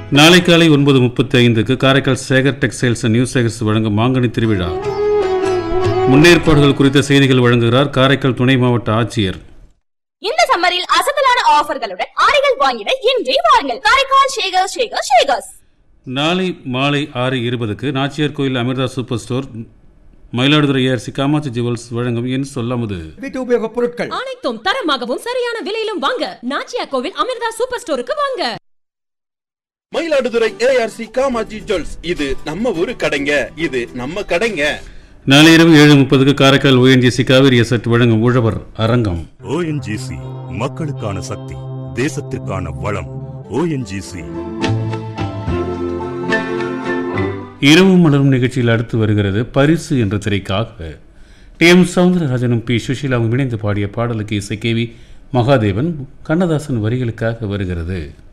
நாளை காலை ஒன்பது முப்பத்தி ஐந்துக்கு Karaikal Sekar textiles and new Sekars வழங்கும் மாங்கனி திருவிழா முன்னேற்பாடுகள் குறித்த செய்திகள் வழங்குகிறார் காரைக்கால் துணை மாவட்ட ஆட்சியர் இந்த சம்மரில் அசத்தலான ஆஃபர்களுடன் ஆடைகள் வாங்கிட இன்றே வாருங்கள் காரைக்கால் ஷேகர் ஷேகர் ஷேகர்ஸ் நாளை மாலை ஆறு இருபதுக்கு Nachiyar Koil Amirtha super store Mayiladuthurai ARC Kamatchi jewels வழங்கும் என் சொல்லாமது வீட்டு உபயோகப் பொருட்கள் அனைத்தும் தரமாகவும் சரியான விலையிலும் வாங்க நாச்சியா கோவில் அமிர்தா சூப்பர் ஸ்டோருக்கு வாங்க மயிலாடுதுறை ஏஆர்சி காமாஜி ஜுவல்ஸ் இது நம்ம ஊரு கடைங்க இது நம்ம கடைங்க நாளை இரவு ஏழு முப்பதுக்கு காரைக்கால் ஓஎன்ஜிசி காவிரி எசட் வழங்கும் உழவர் அரங்கம் ஓஎன்ஜிசி மக்களுக்கான சக்தி தேசத்திற்கான வளம் ஓஎன்ஜிசி இரவு மலரும் நிகழ்ச்சியில் அடுத்து வருகிறது பரிசு என்ற திரைக்காக டி எம் சவுந்தரராஜனும் பி சுஷீலாவும் இணைந்து பாடிய பாடலுக்கு இசை கேவி மகாதேவன் கண்ணதாசன் வரிகளுக்காக வருகிறது